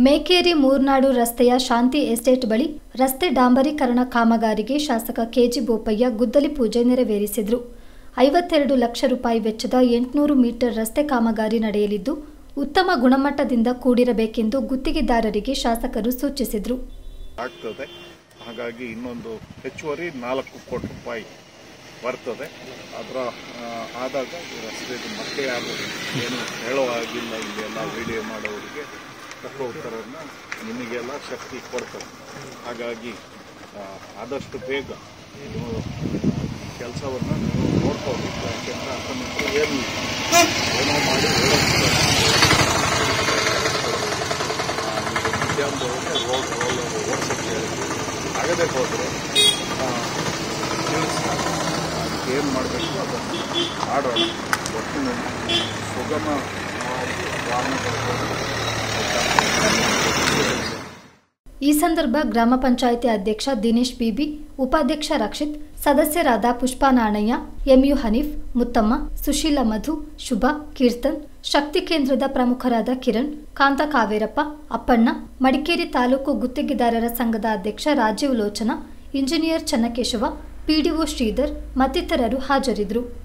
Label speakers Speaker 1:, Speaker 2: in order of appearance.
Speaker 1: ಮೇಕೇರಿ ಮೂರ್ನಾಡು ರಸ್ತೆಯ ಶಾಂತಿ ಎಸ್ಟೇಟ್ ಬಳಿ ರಸ್ತೆ ಡಾಂಬರೀಕರಣ ಕಾಮಗಾರಿಗೆ ಶಾಸಕ ಕೆಜಿ ಬೋಪಯ್ಯ ಗುದ್ದಲಿ ಪೂಜೆ ನೆರವೇರಿಸಿದರು ಐವತ್ತೆರಡು ಲಕ್ಷ ರೂಪಾಯಿ ವೆಚ್ಚದ ಎಂಟುನೂರು ಮೀಟರ್ ರಸ್ತೆ ಕಾಮಗಾರಿ ನಡೆಯಲಿದ್ದು ಉತ್ತಮ ಗುಣಮಟ್ಟದಿಂದ ಕೂಡಿರಬೇಕೆಂದು ಗುತ್ತಿಗೆದಾರರಿಗೆ ಶಾಸಕರು ಸೂಚಿಸಿದರು
Speaker 2: ಆಗ್ತದೆ ಹಾಗಾಗಿ ಇನ್ನೊಂದು ಹೆಚ್ಚುವರಿ ನಾಲ್ಕು ಕೋಟಿ ರೂಪಾಯಿ ಬರ್ತದೆ ಅದರ ಆ, ಆದಾಗ ಈ ರಸ್ತೆದು ಮತ್ತೆ ಯಾರು ಏನು ಹೇಳೋ ಆಗಿಲ್ಲ ಇಲ್ಲೆಲ್ಲ ವಿಡಿಯೋ ಮಾಡೋರಿಗೆ ತಕ್ಕ ಉತ್ತರವನ್ನು ನಿಮಗೆಲ್ಲ ಶಕ್ತಿ ಕೊಡ್ತದೆ ಹಾಗಾಗಿ ಆ, ಆದಷ್ಟು ಬೇಗ ನೀವು ಕೆಲಸವನ್ನು ನೀವು ನೋಡ್ಕೋಬೇಕು ಯಾಕೆಂದ್ರೆ ಅಸಮಿತ್ರ ಏನು ಇಲ್ಲ. ಏನೋ ಮಾಡಿ ಮಧ್ಯಾಹ್ನದೊಳಗೆ ರೋಡ್ ರೋಲ್ ಓಡಿಸೋಕ್ಕೆ ಹೇಳಿದ್ವಿ ಆಗದೆ ಹೋದರೆ ಅದಕ್ಕೆ ಏನು ಮಾಡಬೇಕು ಅದನ್ನು ಮಾಡೋಣ ಒಟ್ಟಿನಲ್ಲಿ ಸುಗಮವಾಗಿ ವಾಹನಗಳು
Speaker 1: ಈ ಸಂದರ್ಭ ಗ್ರಾಮ ಪಂಚಾಯಿತಿ ಅಧ್ಯಕ್ಷ ದಿನೇಶ್ ಬಿಬಿ ಉಪಾಧ್ಯಕ್ಷ ರಕ್ಷಿತ್ ಸದಸ್ಯರಾದ ಪುಷ್ಪಾ ನಾಣಯ್ಯ ಎಂಯು ಹನೀಫ್ ಮುತ್ತಮ್ಮ ಸುಶೀಲ ಮಧು ಶುಭ ಕೀರ್ತನ್ ಶಕ್ತಿ ಕೇಂದ್ರದ ಪ್ರಮುಖರಾದ ಕಿರಣ್ ಕಾಂತ ಕಾವೇರಪ್ಪ ಅಪ್ಪಣ್ಣ ಮಡಿಕೇರಿ ತಾಲೂಕು ಗುತ್ತಿಗೆದಾರರ ಸಂಘದ ಅಧ್ಯಕ್ಷ ರಾಜೀವ್ ಲೋಚನ ಇಂಜಿನಿಯರ್ ಚನ್ನಕೇಶವ ಪಿಡಿಒ ಶ್ರೀಧರ್ ಮತ್ತಿತರರು ಹಾಜರಿದ್ದರು